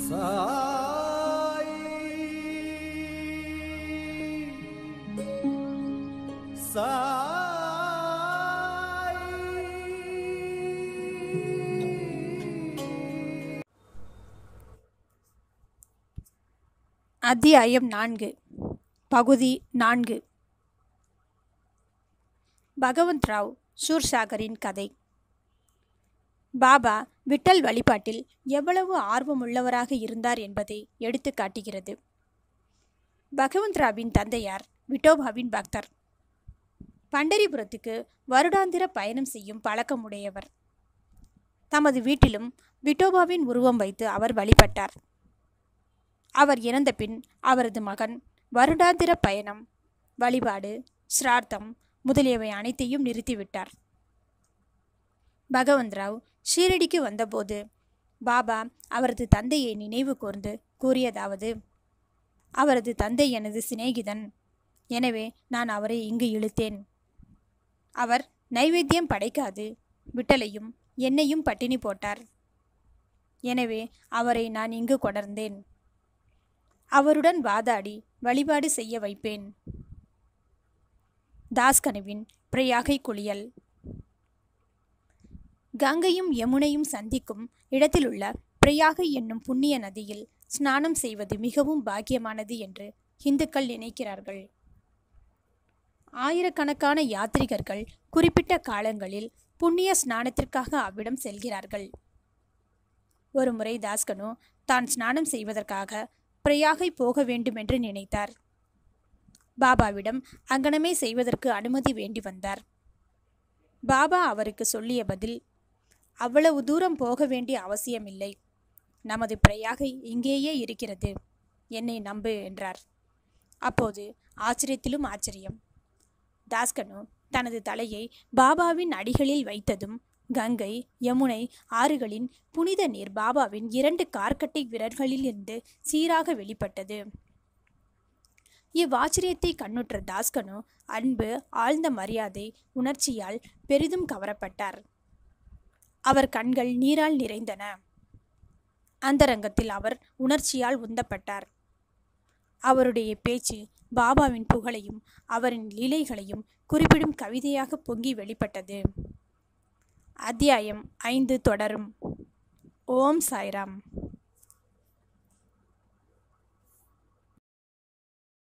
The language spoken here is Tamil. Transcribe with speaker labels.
Speaker 1: சாய் சாய்
Speaker 2: அத்தியாயம் நான்கு பகுதி நான்கு பகவந்த் ராவ் சூர்சாகரின் கதை பாபா விட்டல் வழிபாட்டில் எவ்வளவு ஆர்வமுள்ளவராக இருந்தார் என்பதை எடுத்து காட்டுகிறது பகவந்த் ராவின் தந்தையார் விட்டோபாவின் பக்தர் பண்டரிபுரத்துக்கு வருடாந்திர பயணம் செய்யும் பழக்கமுடையவர் தமது வீட்டிலும் விட்டோபாவின் உருவம் வைத்து அவர் வழிபட்டார் அவர் இறந்த பின் அவரது மகன் வருடாந்திர பயணம் வழிபாடு சிரார்த்தம் முதலியவை அனைத்தையும் நிறுத்திவிட்டார் பகவந்த்ராவ் ஷீரடிக்கு வந்தபோது பாபா அவரது தந்தையை நினைவு கூர்ந்து கூறியதாவது அவரது தந்தை எனது சிநேகிதன் எனவே நான் அவரை இங்கு இழுத்தேன் அவர் நைவேத்தியம் படைக்காது விட்டலையும் என்னையும் பட்டினி போட்டார் எனவே அவரை நான் இங்கு கொணர்ந்தேன் அவருடன் வாதாடி வழிபாடு செய்ய வைப்பேன் தாஸ்கனுவின் பிரயாகை குளியல் கங்கையும் யமுனையும் சந்திக்கும் இடத்திலுள்ள பிரயாகை என்னும் புண்ணிய நதியில் ஸ்நானம் செய்வது மிகவும் பாக்கியமானது என்று இந்துக்கள் நினைக்கிறார்கள் ஆயிரக்கணக்கான யாத்ரிகர்கள் குறிப்பிட்ட காலங்களில் புண்ணிய ஸ்நானத்திற்காக அவ்விடம் செல்கிறார்கள் ஒருமுறை தாஸ்கனு தான் ஸ்நானம் செய்வதற்காக பிரயாகை போக வேண்டுமென்று நினைத்தார் பாபாவிடம் அங்கனமே செய்வதற்கு அனுமதி வேண்டி வந்தார் பாபா அவருக்கு சொல்லிய பதில் அவ்வளவு தூரம் போக வேண்டிய அவசியமில்லை நமது பிரயாகை இங்கேயே இருக்கிறது என்னை நம்பு என்றார் அப்போது ஆச்சரியத்திலும் ஆச்சரியம் தாஸ்கனு தனது தலையை பாபாவின் அடிகளில் வைத்ததும் கங்கை யமுனை ஆறுகளின் புனித நீர் பாபாவின் இரண்டு கார்க்கட்டை விரல்களிலிருந்து சீராக வெளிப்பட்டது இவ்வாச்சரியத்தை கண்ணுற்ற தாஸ்கனு அன்பு ஆழ்ந்த மரியாதை உணர்ச்சியால் பெரிதும் கவரப்பட்டார் அவர் கண்கள் நீரால் நிறைந்தன அந்தரங்கத்தில் அவர் உணர்ச்சியால் உந்தப்பட்டார் அவருடைய பேச்சு பாபாவின் புகழையும் அவரின் லீலைகளையும் குறிப்பிடும் கவிதையாக பொங்கி வெளிப்பட்டது அத்தியாயம் ஐந்து தொடரும் ஓம் சாய்ராம்